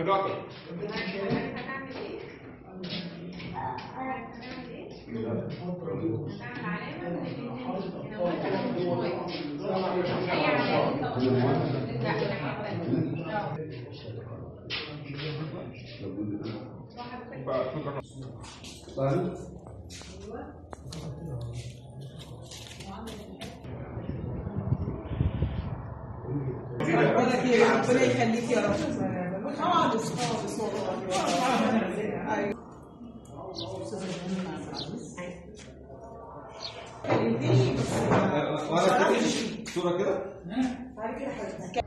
دلوقتي هتعمل ايه؟ هتعمل ايه؟ هتعمل علامة أي علامة أنت ترجع للناحية التانية. بقى شكرا ربنا كده ربنا يخليك يا رب خالص خالص والله ايوه كلمتني بس ما- وانا كاتب صوره كده بعد كده حضرتك